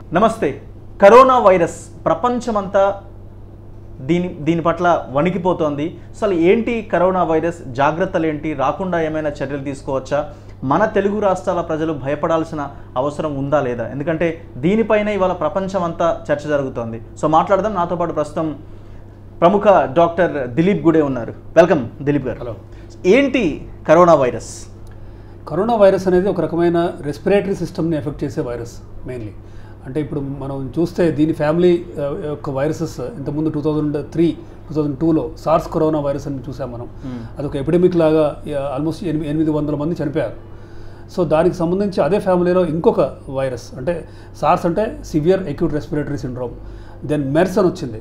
నమస్తే corona virus ప్రపంచమంతా దీని దీని పట్ల వణికిపోతోంది అసలు ఏంటి కరోనా వైరస్ జాగ్రత్తలు ఏంటి రాకుండా ఏమైనా చర్యలు తీసుకోవచ్చా మన తెలుగు రాష్ట్రాల ప్రజలు భయపడాల్సిన అవసరం ఉందా లేదా ఎందుకంటే దీనిపైన ఇవాళ ప్రపంచం అంతా చర్చ జరుగుతోంది సో మాట్లాడదాం నాతో పాటు ప్రస్తుతం ప్రముఖ డాక్టర్ దిలీప్ గుడే ఉన్నారు వెల్కమ్ దిలీప్ గారు హలో ఏంటి కరోనా వైరస్ కరోనా వైరస్ అనేది ఒక రకమైన రెస్పిరేటరీ సిస్టమ్ని ఎఫెక్ట్ చేసే వైరస్ మెయిన్లీ అంటే ఇప్పుడు మనం చూస్తే దీని ఫ్యామిలీ ఆ, యొక్క వైరసెస్ ఇంతకుముందు two thousand three two thousand టూలో సార్స్ కరోనా వైరస్ అని చూసాం మనం అదొక ఎపిడమిక్ లాగా ఆల్మోస్ట్ ఎనిమిది ఎనిమిది వందల మంది చనిపోయారు సో దానికి సంబంధించి అదే ఫ్యామిలీలో ఇంకొక వైరస్ అంటే సార్స్ అంటే severe acute respiratory syndrome then MERS అని వచ్చింది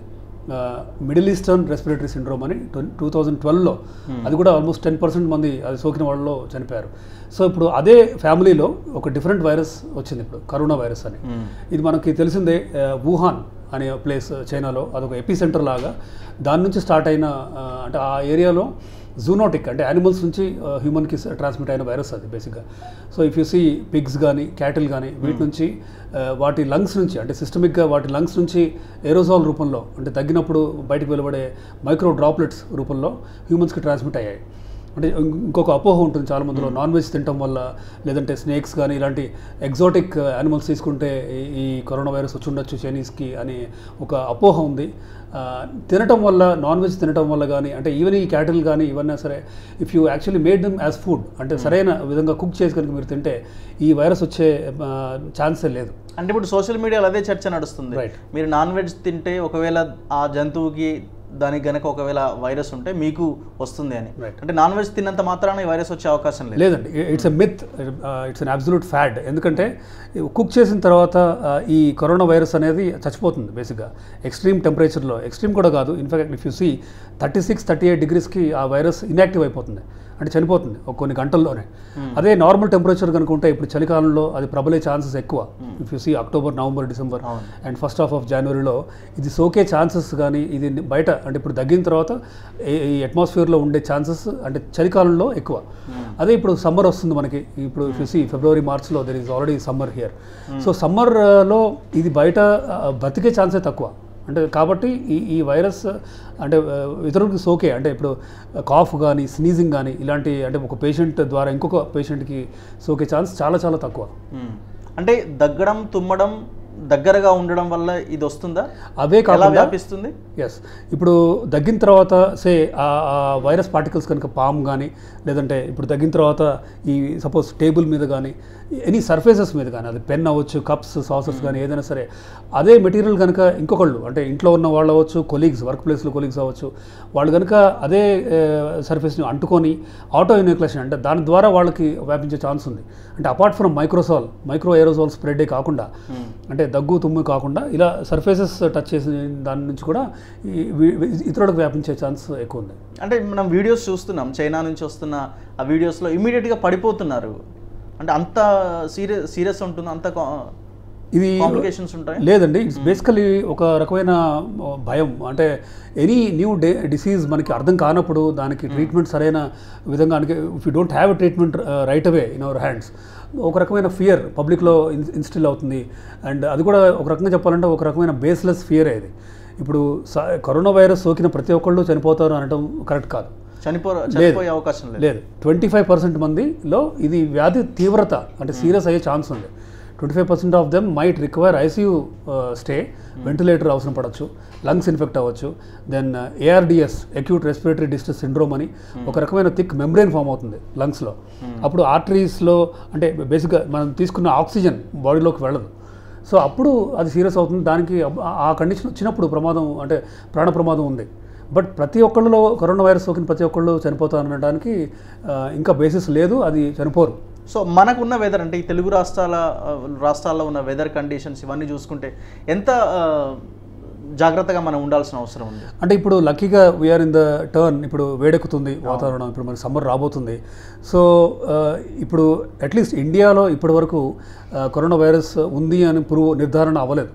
మిడిల్ ఈస్టర్న్ రెస్పిరేటరీ సిండ్రోమ్ అని టూ థౌజండ్ ట్వెల్వ్లో అది కూడా ఆల్మోస్ట్ టెన్ పర్సెంట్ మంది అది సోకిన వాళ్ళలో చనిపోయారు సో ఇప్పుడు అదే ఫ్యామిలీలో ఒక డిఫరెంట్ వైరస్ వచ్చింది ఇప్పుడు కరోనా వైరస్ అని ఇది మనకి తెలిసిందే ఆ, వుహాన్ అనే ప్లేస్ చైనాలో అదొక ఎపీ సెంటర్ లాగా దాని నుంచి స్టార్ట్ అయిన ఆ, అంటే ఆ ఏరియాలో జూనోటిక్ అంటే యానిమల్స్ నుంచి హ్యూమన్కి ట్రాన్స్మిట్ అయిన వైరస్ అది బేసిక్గా so if you see pigs కానీ క్యాటిల్ కానీ వీటి నుంచి ఆ, వాటి లంగ్స్ నుంచి అంటే సిస్టమిక్గా వాటి లంగ్స్ నుంచి ఏరోజాల్ రూపంలో అంటే తగ్గినప్పుడు బయటకు వెలువడే మైక్రో డ్రాప్లెట్స్ రూపంలో హ్యూమన్స్కి ట్రాన్స్మిట్ అయ్యాయి అంటే ఇం- ఇంకొక అపోహ ఉంటుంది చాలా మందిలో నాన్ వెజ్ తినటం వల్ల లేదంటే స్నేక్స్ కానీ ఇలాంటి ఎగ్జాటిక్ యానిమల్స్ తీసుకుంటే ఈ- ఈ కరోనా వైరస్ వచ్చి ఉండొచ్చు చైనీస్కి అని ఒక అపోహ ఉంది ఆ, తినటం వల్ల నాన్ వెజ్ తినటం వల్ల కానీ అంటే ఈవెన్ ఈ క్యాటిల్ కానీ ఇవన్నీ సరే if you actually made them as food అంటే సరైన విధంగా కుక్ చేసి కనుక మీరు తింటే ఈ వైరస్ వచ్చే ఛాన్సే లేదు అంటే ఇప్పుడు సోషల్ మీడియాలో అదే చర్చ నడుస్తుంది Right. మీరు నాన్ వెజ్ తింటే ఒకవేళ ఆ జంతువుకి దానికి గనక ఒకవేళ వైరస్ ఉంటే మీకు వస్తుంది అని Right. అంటే నాన్ వెజ్ తిన్నంత మాత్రాన ఈ వైరస్ వచ్చే అవకాశం లేదు లేదండి it's a myth it's an absolute fad ఎందుకంటే కుక్ చేసిన తర్వాత ఆ, ఈ కరోనా వైరస్ అనేది చచ్చిపోతుంది బేసిక్గా ఎక్స్ట్రీమ్ టెంపరేచర్లో ఎక్స్ట్రీమ్ కూడా కాదు in fact if you see thirty six thirty eight డిగ్రీస్కి ఆ వైరస్ ఇన్యాక్టివ్ అయిపోతుంది అంటే చనిపోతుంది ఒక కొన్ని గంటల్లోనే అదే నార్మల్ టెంపరేచర్ కనుక ఉంటే ఇప్పుడు చలికాలంలో అది ప్రబలే ఛాన్సెస్ ఎక్కువ if you see October November December అవును. అండ్ ఫస్ట్ హాఫ్ ఆఫ్ జనవరిలో ఇది సోకే ఛాన్సెస్ కానీ ఇది బయట అంటే ఇప్పుడు తగ్గిన తర్వాత ఈ- ఈ అట్మాస్ఫియర్లో ఉండే ఛాన్సెస్ అంటే చలికాలంలో ఎక్కువ అదే ఇప్పుడు సమ్మర్ వస్తుంది మనకి ఇప్పుడు చూసి ఫిబ్రవరి మార్చ్లో there is already summer here so సమ్మర్లో ఇది బయట ఆ, బ్రతికే ఛాన్సే తక్కువ అంటే కాబట్టి ఈ ఈ వైరస్ అంటే ఆ, ఇతరులకు సోకే అంటే ఇప్పుడు కాఫ్ కానీ స్నీజింగ్ కానీ ఇలాంటి అంటే ఒక పేషెంట్ ద్వారా ఇంకొక పేషెంట్కి సోకే ఛాన్స్ చాలా చాలా తక్కువ మ్మ్. అంటే దగ్గడం తుమ్మడం దగ్గరగా ఉండడం వల్ల ఇది వస్తుందా అవే ఎలా కాకుండా వ్యాపిస్తుంది ఎస్ ఇప్పుడు దగ్గిన తర్వాత సే ఆ వైరస్ పార్టికల్స్ కనుక పామ్ కానీ లేదంటే ఇప్పుడు దగ్గిన తర్వాత ఈ సపోజ్ టేబుల్ మీద కానీ ఎనీ సర్ఫేసెస్ మీద కానీ అది పెన్ అవ్వచ్చు కప్స్ సాసర్స్ కానీ ఏదైనా సరే అదే మెటీరియల్ కనుక ఇంకొకళ్ళు అంటే ఇంట్లో ఉన్న వాళ్ళు అవ్వచ్చు కొలీగ్స్ వర్క్ ప్లేస్లో కొలీగ్స్ అవ్వచ్చు వాళ్ళు కనుక అదే సర్ఫేస్ని అంటుకొని ఆటో ఇన్యూక్లేషన్ అంటే దాని ద్వారా వాళ్ళకి వ్యాపించే ఛాన్స్ ఉంది అంటే అపార్ట్ ఫ్రమ్ మైక్రోసాల్ మైక్రో ఏరోసాల్ స్ప్రెడే కాకుండా అంటే దగ్గు తుమ్ము కాకుండా ఇలా సర్ఫేసెస్ టచ్ చేసిన దాని నుంచి కూడా ఈ వి- వి- ఇతరులకు వ్యాపించే ఛాన్స్ ఎక్కువ ఉంది అంటే మనం వీడియోస్ చూస్తున్నాం చైనా నుంచి వస్తున్న ఆ వీడియోస్లో ఇమీడియట్గా పడిపోతున్నారు అంటే అంత సీరియస్ సీరియస్ ఉంటుంది అంత ఇది కాంప్లికేషన్స్ ఉంటాయి లేదండి ఇట్స్ బేసికలీ ఒక రకమైన ఆ, భయం అంటే ఎనీ న్యూ డే డిసీజ్ మనకి అర్థం కానప్పుడు దానికి ట్రీట్మెంట్ సరైన విధంగా if you don't have a treatment right away in our hands ఒక రకమైన ఫియర్ పబ్లిక్లో ఇన్స్టిల్ అవుతుంది అండ్ అది కూడా ఒక రకంగా చెప్పాలంటే ఒక రకమైన బేస్లెస్ ఫియర్ ఇది ఇప్పుడు స- కరోనా వైరస్ సోకిన ప్రతి ఒక్కళ్ళు చనిపోతారు అనడం కరెక్ట్ కాదు చనిపో చనిపోయే అవకాశం లేదు లేదు ట్వంటీ ఫైవ్ పర్సెంట్ మందిలో ఇది వ్యాధి తీవ్రత అంటే సీరియస్ అయ్యే ఛాన్స్ ఉంది twenty five percent of them might require ICU stay ventilator అవసరం పడవచ్చు లంగ్స్ ఇన్ఫెక్ట్ అవ్వచ్చు then ARDS acute respiratory distress syndrome అని ఒక రకమైన థిక్ మెమ్బ్రెయిన్ ఫామ్ అవుతుంది లంగ్స్లో అప్పుడు ఆర్టరీస్లో అంటే బేసిక్గా మనం తీసుకున్న ఆక్సిజన్ బాడీలోకి వెళ్ళదు సో అప్పుడు అది సీరియస్ అవుతుంది దానికి అబ్- ఆ- ఆ కండిషన్ వచ్చినప్పుడు ప్రమాదం అంటే ప్రాణ ప్రమాదం ఉంది బట్ ప్రతి ఒక్కళ్ళలో కరోనా వైరస్ సోకిన ప్రతి ఒక్కళ్ళు చనిపోతారు అనడానికి ఆ, ఇంకా బేసిస్ లేదు అది చనిపోరు సో మనకున్న వెదర్ అంటే ఈ తెలుగు రాష్ట్రాల ఆ, రాష్ట్రాల్లో ఉన్న వెదర్ కండిషన్స్ ఇవన్నీ చూసుకుంటే ఎంత ఆ, జాగ్రత్తగా మనం ఉండాల్సిన అవసరం ఉంది అంటే ఇప్పుడు లక్కీగా వీఆర్ ఇన్ ద టర్న్ ఇప్పుడు వేడెక్కుతుంది వాతావరణం ఇప్పుడు మనకి సమ్మర్ రాబోతుంది సో ఆ, ఇప్పుడు అట్లీస్ట్ ఇండియాలో ఇప్పటి వరకు ఆ, కరోనా వైరస్ ఉంది అని ప్రూవ్ నిర్ధారణ అవ్వలేదు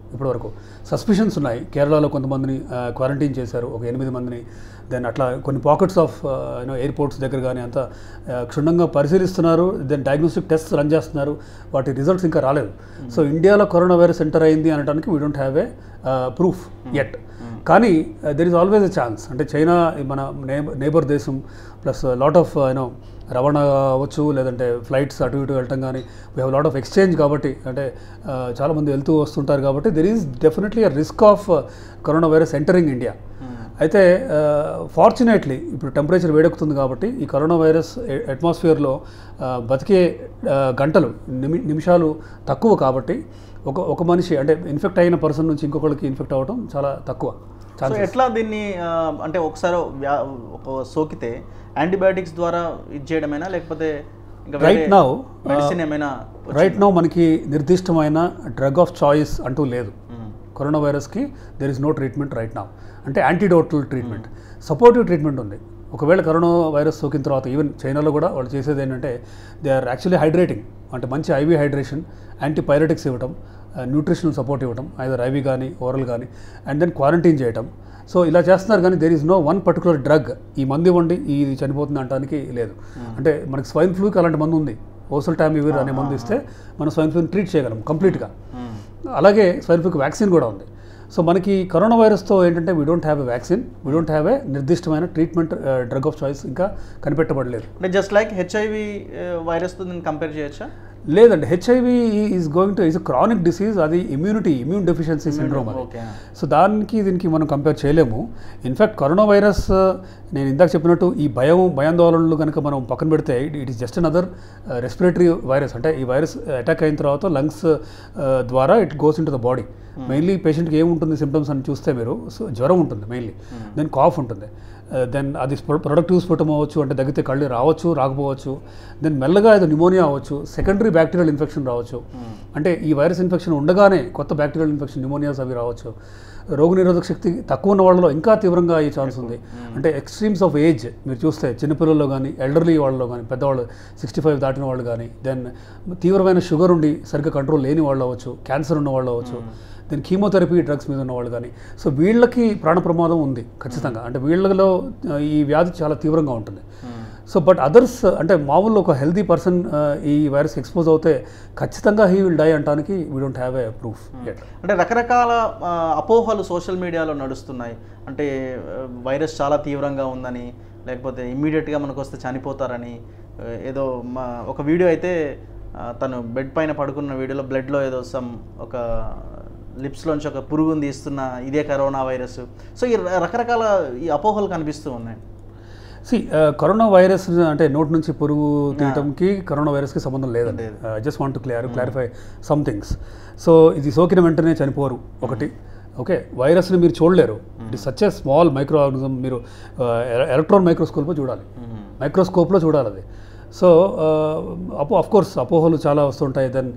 ఇప్పటివరకు సస్పిషన్స్ ఉన్నాయి కేరళలో కొంతమందిని క్వారంటైన్ చేశారు ఒక ఎనిమిది మందిని దెన్ అట్లా కొన్ని పాకెట్స్ ఆఫ్ యూనో ఎయిర్పోర్ట్స్ దగ్గర కానీ అంతా ఆ, క్షుణ్ణంగా పరిశీలిస్తున్నారు దెన్ డయాగ్నోస్టిక్ టెస్ట్ రన్ చేస్తున్నారు వాటి రిజల్ట్స్ ఇంకా రాలేదు సో ఇండియాలో కరోనా వైరస్ ఎంటర్ అయింది అనడానికి we don't have a proof yet కానీ there is always a chance అంటే చైనా మన నేబర్ దేశం ప్లస్ లాట్ ఆఫ్ యూనో రవాణా అవ్వచ్చు లేదంటే ఫ్లైట్స్ అటు ఇటు వెళ్ళటం కానీ we have lot of exchange కాబట్టి అంటే ఆ, చాలామంది వెళ్తూ వస్తుంటారు కాబట్టి there is definitely a risk of corona virus entering India అయితే ఫార్చునేట్లీ ఇప్పుడు టెంపరేచర్ వేడెక్కుతుంది కాబట్టి ఈ కరోనా వైరస్ అట్మాస్ఫియర్లో బతికే ఆ, గంటలు నిమి నిమిషాలు తక్కువ కాబట్టి ఒక ఒక మనిషి అంటే ఇన్ఫెక్ట్ అయిన పర్సన్ నుంచి ఇంకొకరికి ఇన్ఫెక్ట్ అవ్వడం చాలా తక్కువ సో ఛాన్సెస్ ఎట్లా దీన్ని ఆ, అంటే ఒకసారి వ్యా- ఒక సోకితే యాంటీబయాటిక్స్ ద్వారా ఇది చేయడమేనా లేకపోతే ఇంకా రైట్ నౌ మెడిసిన్ ఏమైనా రైట్ నౌ మనకి నిర్దిష్టమైన డ్రగ్ ఆఫ్ చాయిస్ అంటూ లేదు మ్మ్. కరోనా వైరస్కి there is no treatment right now అంటే యాంటీడోటల్ ట్రీట్మెంట్ సపోర్టివ్ ట్రీట్మెంట్ ఉంది ఒకవేళ కరోనా వైరస్ సోకిన తర్వాత ఈవెన్ చైనాలో కూడా వాళ్ళు చేసేది ఏంటంటే దే ఆర్ యాక్చువల్లీ హైడ్రేటింగ్ అంటే మంచి ఐవీ హైడ్రేషన్ యాంటీపైరటిక్స్ ఇవ్వటం న్యూట్రిషనల్ సపోర్ట్ ఇవ్వటం ఐదర్ ఐవీ కానీ ఓరల్ కానీ అండ్ దెన్ క్వారంటైన్ చేయటం సో ఇలా చేస్తున్నారు కానీ there is no one particular drug ఈ మందు ఇవ్వండి ఇది చనిపోతుంది అనడానికి లేదు అంటే మనకి స్వైన్ ఫ్లూకి అలాంటి మందు ఉంది ఓసల్ టామివిర్ అనే మందు ఇస్తే మనం స్వైన్ ఫ్లూని ట్రీట్ చేయగలం కంప్లీట్గా మ్మ్. అలాగే స్వైన్ ఫ్లూకి వ్యాక్సిన్ కూడా ఉంది సో మనకి కరోనా వైరస్తో ఏంటంటే we don't have a vaccine we don't have a నిర్దిష్టమైన ట్రీట్మెంట్ డ్రగ్ ఆఫ్ చాయిస్ ఇంకా కనిపెట్టబడలేదు అంటే జస్ట్ లైక్ హెచ్ఐవి వైరస్తో దీన్ని కంపేర్ చేయొచ్చా లేదండి HIV is going to is chronic disease అది ఇమ్యూనిటీ ఇమ్యూన్ డెఫిషియన్సీ సిండ్రోమ్ అది ఓకే సో దానికి దీనికి మనం కంపేర్ చేయలేము ఇన్ఫ్యాక్ట్ కరోనా వైరస్ నేను ఇందాక చెప్పినట్టు ఈ భయం భయాందోళనలు కనుక మనం పక్కన పెడితే it is just another respiratory virus అంటే ఈ వైరస్ అటాక్ అయిన తర్వాత లంగ్స్ ద్వారా it goes in to the body mainly పేషెంట్కి ఏముంటుంది సిమ్టమ్స్ అని చూస్తే మీరు సో జ్వరం ఉంటుంది మెయిన్లీ దెన్ కాఫ్ ఉంటుంది దెన్ అది ప్రొడక్టివ్ స్ఫుటం అవ్వచ్చు అంటే దగ్గితే కళ్ళు రావచ్చు రాకపోవచ్చు దెన్ మెల్లగా ఏదో న్యూమోనియా అవ్వచ్చు సెకండరీ బ్యాక్టీరియల్ ఇన్ఫెక్షన్ రావచ్చు అంటే ఈ వైరస్ ఇన్ఫెక్షన్ ఉండగానే కొత్త బ్యాక్టీరియల్ ఇన్ఫెక్షన్ న్యూమోనియాస్ అవి రావచ్చు రోగనిరోధక శక్తి తక్కువ ఉన్న వాళ్ళలో ఇంకా తీవ్రంగా అయ్యే ఛాన్స్ ఉంది అంటే ఎక్స్ట్రీమ్స్ ఆఫ్ ఏజ్ మీరు చూస్తే చిన్నపిల్లల్లో కానీ ఎల్డర్లీ వాళ్ళలో కానీ పెద్దవాళ్ళు సిక్స్టీ ఫైవ్ దాటిన వాళ్ళు కానీ దెన్ తీవ్రమైన షుగర్ ఉండి సరిగ్గా కంట్రోల్ లేని వాళ్ళు అవ్వచ్చు క్యాన్సర్ ఉన్న వాళ్ళు అవ్వచ్చు దెన్ కీమోథెరపీ డ్రగ్స్ మీద ఉన్నవాళ్ళు కానీ సో వీళ్ళకి ప్రాణ ప్రమాదం ఉంది ఖచ్చితంగా అంటే వీళ్ళలో ఆ, ఈ వ్యాధి చాలా తీవ్రంగా ఉంటుంది సో బట్ అదర్స్ అంటే మామూలు ఒక హెల్దీ పర్సన్ ఈ వైరస్ ఎక్స్పోజ్ అవుతే ఖచ్చితంగా హీ విల్ డై అంటానికి we don't have a proof yet అంటే రకరకాల ఆ, అపోహలు సోషల్ మీడియాలో నడుస్తున్నాయి అంటే ఆ, వైరస్ చాలా తీవ్రంగా ఉందని లేకపోతే ఇమ్మీడియట్గా మనకు వస్తే చనిపోతారని ఆ, ఏదో మా ఒక వీడియో అయితే ఆ, తను బెడ్ పైన పడుకున్న వీడియోలో బ్లడ్లో ఏదో సమ్ ఒక లిప్స్లోంచి ఒక పురుగుని తీస్తున్న ఇదే కరోనా వైరస్ సో ఈ ర- రకరకాల ఈ అపోహలు కనిపిస్తూ ఉన్నాయి సి కరోనా వైరస్ అంటే నోటి నుంచి పురుగు తీయటంకి కరోనా వైరస్కి సంబంధం లేదండి just want clear clarify some things so ఇది సోకిన వెంటనే చనిపోరు ఒకటి ఓకే వైరస్ని మీరు చూడలేరు it is such a small micro organism మీరు ఎలక్ట్రాన్ మైక్రోస్కోప్లో చూడాలి మైక్రోస్కోప్లో చూడాలి అది సో అపో అఫ్ కోర్స్ అపోహలు చాలా వస్తుంటాయి దెన్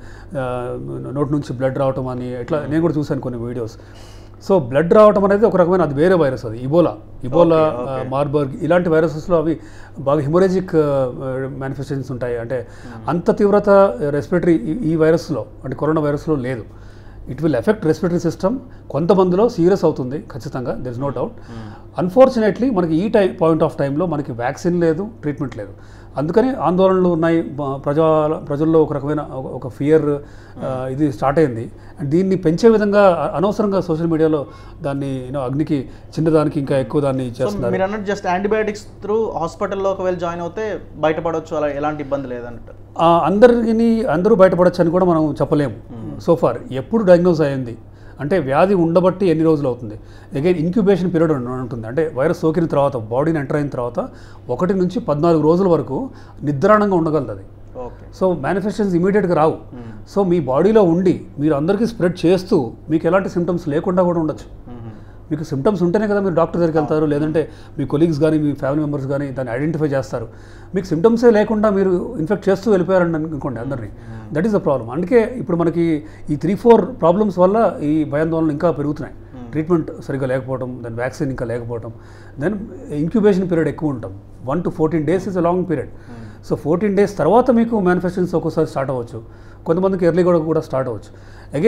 నోటి నుంచి బ్లడ్ రావటం అని ఇట్లా నేను కూడా చూశాను కొన్ని వీడియోస్ సో బ్లడ్ రావటం అనేది ఒక రకమైన అది వేరే వైరస్ అది ఇబోలా ఇబోలా మార్బర్గ్ ఇలాంటి వైరసెస్లో అవి బాగా హిమోరేజిక్ మేనిఫెస్టేషన్స్ ఉంటాయి అంటే అంత తీవ్రత రెస్పిరేటరీ ఈ వైరస్లో అంటే కరోనా వైరస్లో లేదు it will effect respiratory system కొంతమందిలో సీరియస్ అవుతుంది ఖచ్చితంగా there is no doubt unfortunately మనకి ఈ టైం పాయింట్ ఆఫ్ టైంలో మనకి వ్యాక్సిన్ లేదు ట్రీట్మెంట్ లేదు అందుకని ఆందోళనలు ఉన్నాయి బ- ప్రజా ప్రజల్లో ఒక రకమైన ఒక- ఒక ఫియర్ ఇది స్టార్ట్ అయింది అండ్ దీన్ని పెంచే విధంగా అ- అనవసరంగా సోషల్ మీడియాలో దాన్ని యూనో అగ్నికి చిన్నదానికి ఇంకా ఎక్కువ దాన్ని సో చేస్తున్నారు మీరు అన్నట్టు జస్ట్ యాంటీబయాటిక్స్ త్రూ హాస్పిటల్లో ఒకవేళ జాయిన్ అవుతే బయటపడవచ్చు అలా ఎలాంటి ఇబ్బంది లేదన్నట్టు ఆ, అందరిని అందరూ బయటపడచ్చు అని కూడా మనం చెప్పలేము సో ఫార్ ఎప్పుడు డయాగ్నోజ్ అయ్యింది అంటే వ్యాధి ఉండబట్టి ఎన్ని రోజులు అవుతుంది అగైన్ ఇంక్యుబేషన్ పీరియడ్ ఉంటుంది అంటే వైరస్ సోకిన తర్వాత బాడీని ఎంటర్ అయిన తర్వాత ఒకటి నుంచి పద్నాలుగు రోజుల వరకు నిద్రాణంగా ఉండగలదు అది ఓకే సో మేనిఫెస్టేషన్స్ ఇమీడియట్గా రావు సో మీ బాడీలో ఉండి మీరు అందరికీ స్ప్రెడ్ చేస్తూ మీకు ఎలాంటి సిమ్టమ్స్ లేకుండా కూడా ఉండొచ్చు మీకు సిమ్టమ్స్ ఉంటేనే కదా మీరు డాక్టర్ దగ్గరికి వెళ్తారు లేదంటే మీ కొలీగ్స్ కానీ మీ ఫ్యామిలీ మెంబర్స్ కానీ దాన్ని ఐడెంటిఫై చేస్తారు మీకు సిమ్టమ్సే లేకుండా మీరు ఇన్ఫెక్ట్ చేస్తూ వెళ్ళిపోయారని అనుకోండి అందరినీ దట్ ఈస్ ద ప్రాబ్లం అందుకే ఇప్పుడు మనకి ఈ త్రీ ఫోర్ ప్రాబ్లమ్స్ వల్ల ఈ భయాందోళనలు ఇంకా పెరుగుతున్నాయి ట్రీట్మెంట్ సరిగ్గా లేకపోవడం దాని వ్యాక్సిన్ ఇంకా లేకపోవడం దెన్ ఇంక్యుబేషన్ పీరియడ్ ఎక్కువ ఉంటాం one to fourteen days is a long period so fourteen days తర్వాత మీకు మేనిఫెస్టేషన్స్ ఒక్కోసారి స్టార్ట్ అవ్వచ్చు కొంతమందికి ఎర్లీ కూడా కూడా స్టార్ట్ అవ్వచ్చు అగైన్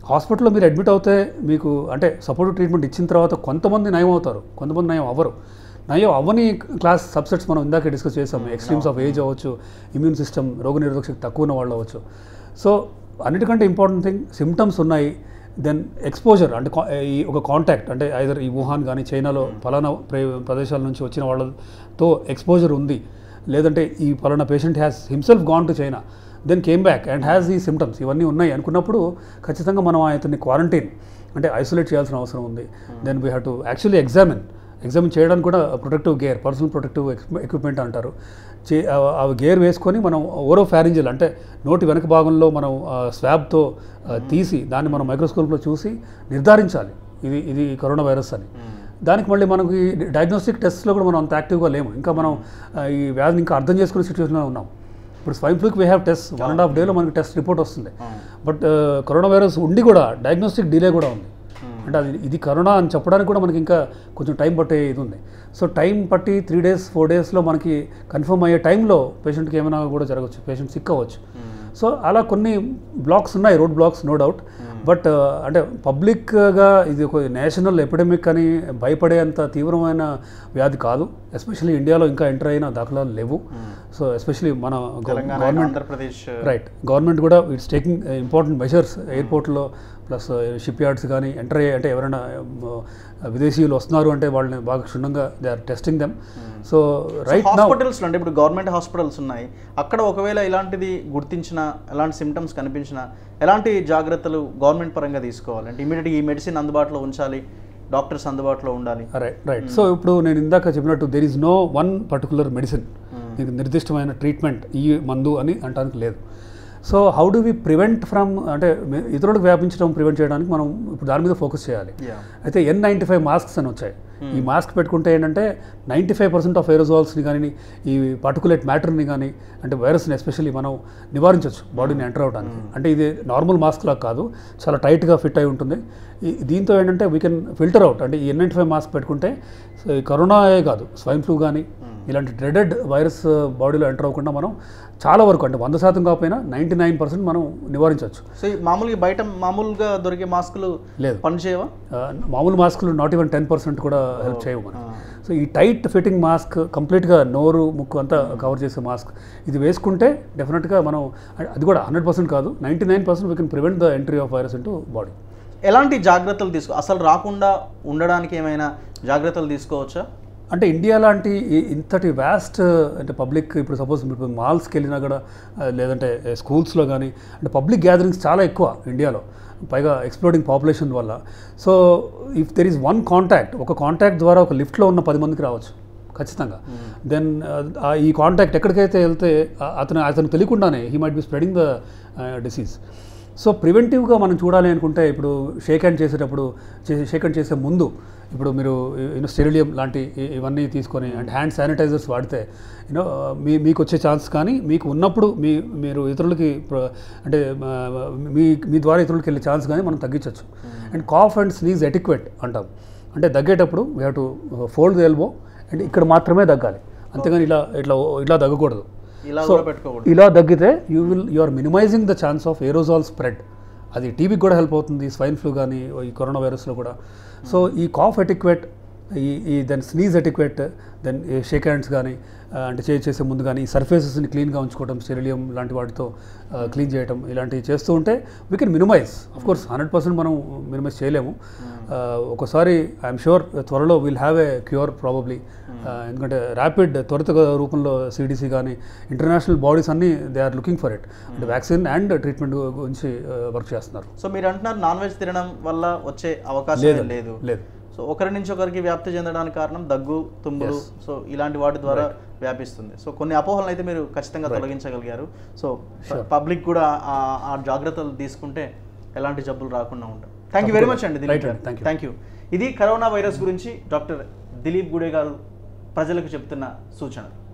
హాస్పిటల్లో మీరు అడ్మిట్ అవుతే మీకు అంటే సపోర్టివ్ ట్రీట్మెంట్ ఇచ్చిన తర్వాత కొంతమంది నయం అవుతారు కొంతమంది నయం అవ్వరు నయం అవ్వని క్లాస్ సబ్సెట్స్ మనం ఇందాక డిస్కస్ చేసాం ఎక్స్ట్రీమ్స్ ఆఫ్ ఏజ్ అవ్వచ్చు ఇమ్యూన్ సిస్టమ్ రోగనిరోధక శక్తి తక్కువ ఉన్న వాళ్ళు అవ్వచ్చు సో అన్నిటికంటే ఇంపార్టెంట్ థింగ్ సిమ్టమ్స్ ఉన్నాయి దెన్ ఎక్స్పోజర్ అంటే కా- ఈ ఒక కాంటాక్ట్ అంటే ఐదర్ ఈ వుహాన్ కానీ చైనాలో ఫలానా ప్రే- ప్రదేశాల నుంచి వచ్చిన వాళ్ళతో ఎక్స్పోజర్ ఉంది లేదంటే ఈ ఫలానా patient has himself gone to China then came back and has ఈ సిమ్టమ్స్ ఇవన్నీ ఉన్నాయి అనుకున్నప్పుడు ఖచ్చితంగా మనం అతన్ని క్వారంటైన్ అంటే ఐసోలేట్ చేయాల్సిన అవసరం ఉంది then we have to actually examine examine చేయడానికి కూడా protective gear personal protective equipment అంటారు చే ఆ- ఆ గేర్ వేసుకొని మనం ఓరో ఫ్యారింజల్ అంటే నోటి వెనక భాగంలో మనం స్వాబ్తో తీసి దాన్ని మనం మైక్రోస్కోప్లో చూసి నిర్ధారించాలి ఇది ఇది కరోనా వైరస్ అని దానికి మళ్ళీ మనకి డయాగ్నోస్టిక్ టెస్ట్లో కూడా మనం అంత యాక్టివ్గా లేము ఇంకా మనం ఆ, ఈ వ్యాధిని ఇంకా అర్థం చేసుకునే సిచ్యువేషన్లో ఉన్నాం ఇప్పుడు స్వైన్ ఫ్లూకి we have test one and half డేలో మనకి టెస్ట్ రిపోర్ట్ వస్తుంది బట్ కరోనా వైరస్ ఉండి కూడా డయాగ్నోస్టిక్ డిలే కూడా ఉంది అంటే అది ఇది కరోనా అని చెప్పడానికి కూడా మనకి ఇంకా కొంచెం టైం పట్టే ఇది ఉంది సో టైం పట్టి త్రీ డేస్ ఫోర్ డేస్లో మనకి కన్ఫర్మ్ అయ్యే టైంలో పేషెంట్కి ఏమైనా కూడా జరగచ్చు పేషెంట్ సిక్ అవ్వచ్చు సో అలా కొన్ని బ్లాక్స్ ఉన్నాయి road blocks no doubt but అంటే పబ్లిక్గా ఇది ఒక నేషనల్ ఎపిడమిక్ అని భయపడేంత తీవ్రమైన వ్యాధి కాదు ఎస్పెషల్లీ ఇండియాలో ఇంకా ఎంటర్ అయిన దాఖలాలు లేవు సో ఎస్పెషల్లీ మన Telangana government Andhra Pradesh right government కూడా ఇట్స్ టేకింగ్ ఇంపార్టెంట్ మెజర్స్ ఎయిర్పోర్ట్లో ప్లస్ షిప్ యార్డ్స్ కానీ ఎంటర్ అయ్యే అంటే ఎవరైనా um, విదేశీయులు వస్తున్నారు అంటే వాళ్ళని బాగా క్షుణ్ణంగా they are testing them so right now hospitals అంటే ఇప్పుడు గవర్నమెంట్ హాస్పిటల్స్ ఉన్నాయి అక్కడ ఒకవేళ ఇలాంటిది గుర్తించిన ఎలాంటి సిమ్టమ్స్ కనిపించినా ఎలాంటి జాగ్రత్తలు గవర్నమెంట్ పరంగా తీసుకోవాలి అంటే ఇమీడియట్గా ఈ మెడిసిన్ అందుబాటులో ఉంచాలి డాక్టర్స్ అందుబాటులో ఉండాలి రైట్ రైట్ సో ఇప్పుడు నేను ఇందాక చెప్పినట్టు there is no one particular medicine మీకు నిర్దిష్టమైన ట్రీట్మెంట్ ఈ మందు అని అంటానికి లేదు so how do we prevent from అంటే మే- ఇతరులకు వ్యాపించడం ప్రివెంట్ చేయడానికి మనం ఇప్పుడు దాని మీద ఫోకస్ చేయాలి Yeah. అయితే ఎన్ నైంటీ ఫైవ్ మాస్క్స్ అని వచ్చాయి ఈ మాస్క్ పెట్టుకుంటే ఏంటంటే నైంటీ ఫైవ్ పర్సెంట్ ఆఫ్ ఎరోజాల్స్ని కానీ ఈ పర్టికులేట్ మ్యాటర్ని కానీ అంటే వైరస్ని ఎస్పెషల్లీ మనం నివారించవచ్చు బాడీని ఎంటర్ అవడానికి అంటే ఇది నార్మల్ మాస్క్ లాగా కాదు చాలా టైట్గా ఫిట్ అయి ఉంటుంది ఈ దీంతో ఏంటంటే వీ కెన్ ఫిల్టర్ అవుట్ అంటే ఈ ఎన్ నైంటీ ఫైవ్ మాస్క్ పెట్టుకుంటే సో ఈ కరోనాయే కాదు స్వైన్ ఫ్లూ కానీ ఇలాంటి డ్రెడెడ్ వైరస్ బాడీలో ఎంటర్ అవ్వకుండా మనం చాలా వరకు అంటే వంద శాతం కాకపోయినా నైంటీ నైన్ పర్సెంట్ మనం నివారించవచ్చు సో ఈ మామూలుగా బయట మామూలుగా దొరికే మాస్కులు లేదు పనిచేయవా ఆ, మామూలు మాస్కులు నాట్ ఈవెన్ టెన్ పర్సెంట్ కూడా హెల్ప్ చేయవు మనం సో ఈ టైట్ ఫిట్టింగ్ మాస్క్ కంప్లీట్గా నోరు ముక్కు అంతా కవర్ చేసే మాస్క్ ఇది వేసుకుంటే డెఫినెట్గా మనం అది కూడా హండ్రెడ్ పర్సెంట్ కాదు ninety nine percent we can prevent the entry of virus into body ఎలాంటి జాగ్రత్తలు తీసుకో అసలు రాకుండా ఉండడానికి ఏమైనా జాగ్రత్తలు తీసుకోవచ్చా అంటే ఇండియా లాంటి ఈ- ఇంతటి వ్యాస్ట్ అంటే పబ్లిక్ ఇప్పుడు సపోజ్ ఇప్పుడు మాల్స్కి వెళ్ళినా కూడా ఆ, లేదంటే స్కూల్స్లో కానీ అంటే పబ్లిక్ గ్యాదరింగ్స్ చాలా ఎక్కువ ఇండియాలో పైగా ఎక్స్ప్లోడింగ్ పాపులేషన్ వల్ల so if there is one contact ఒక కాంటాక్ట్ ద్వారా ఒక లిఫ్ట్లో ఉన్న పది మందికి రావచ్చు ఖచ్చితంగా దెన్ ఈ కాంటాక్ట్ ఎక్కడికైతే వెళ్తే ఆ, అతను అతను తెలియకుండానే he might be spreading the disease so ప్రివెంటివ్గా మనం చూడాలి అనుకుంటే ఇప్పుడు షేక్ హ్యాండ్ చేసేటప్పుడు చేసే షేక్ హ్యాండ్ చేసే ముందు ఇప్పుడు మీరు యూనో స్టెరిలియం లాంటి ఇ- ఇవన్నీ తీసుకొని అండ్ హ్యాండ్ శానిటైజర్స్ వాడితే యూనో మీ మీకు వచ్చే ఛాన్స్ కానీ మీకు ఉన్నప్పుడు మీ మీరు ఇతరులకి ప్ర- అంటే ఆ, మీ మీ ద్వారా ఇతరులకి వెళ్ళే ఛాన్స్ కానీ మనం తగ్గించవచ్చు and cough and sneeze etiquette అంటాం అంటే దగ్గేటప్పుడు we have to fold the elbow and ఇక్కడ మాత్రమే దగ్గాలి అంతేగాని ఇలా ఇట్లా ఇట్లా దగ్గకూడదు ఇలా So, కూడా పెట్టుకోకూడదు ఇలా తగ్గితే you will you are minimizing the chance of aerosol spread అది టీబీకి కూడా హెల్ప్ అవుతుంది స్వైన్ ఫ్లూ కానీ ఈ కరోనా వైరస్లో కూడా సో ఈ కాఫ్ ఎటిక్వెట్ ఈ ఈ then sneeze etiquette then shake hands కానీ అంటే చేయి చేసే ముందు కానీ ఈ సర్ఫేసెస్ని క్లీన్గా ఉంచుకోవడం స్టెరిలియం లాంటి వాటితో క్లీన్ చేయడం ఇలాంటివి చేస్తూ ఉంటే we can minimize of course hundred percent మనం మినిమైజ్ చేయలేము Uh, ఒకసారి ఐఎమ్ షూర్ త్వరలో will have a cure probably ఎందుకంటే ర్యాపిడ్ త్వరిత రూపంలో సిడిసి కానీ ఇంటర్నేషనల్ బాడీస్ అన్నీ they are looking for it అంటే వ్యాక్సిన్ అండ్ ట్రీట్మెంట్ గురించి వర్క్ చేస్తున్నారు సో మీరు అంటున్నారు నాన్ వెజ్ తినడం వల్ల వచ్చే అవకాశం లేదు లేదు లేదు సో ఒకరి నుంచి ఒకరికి వ్యాప్తి చెందడానికి కారణం దగ్గు తుమ్ములు సో ఇలాంటి వాటి ద్వారా వ్యాపిస్తుంది సో కొన్ని అపోహలను అయితే మీరు ఖచ్చితంగా తొలగించగలిగారు సో పబ్లిక్ కూడా ఆ- ఆ జాగ్రత్తలు తీసుకుంటే ఎలాంటి జబ్బులు రాకుండా ఉంటాయి థ్యాంక్ యూ వెరీ మచ్ అండి Right దిలీప్ అండి, thank you. థ్యాంక్ యూ ఇది కరోనా వైరస్ గురించి డాక్టర్ దిలీప్ గుడే గారు ప్రజలకు చెప్తున్న సూచన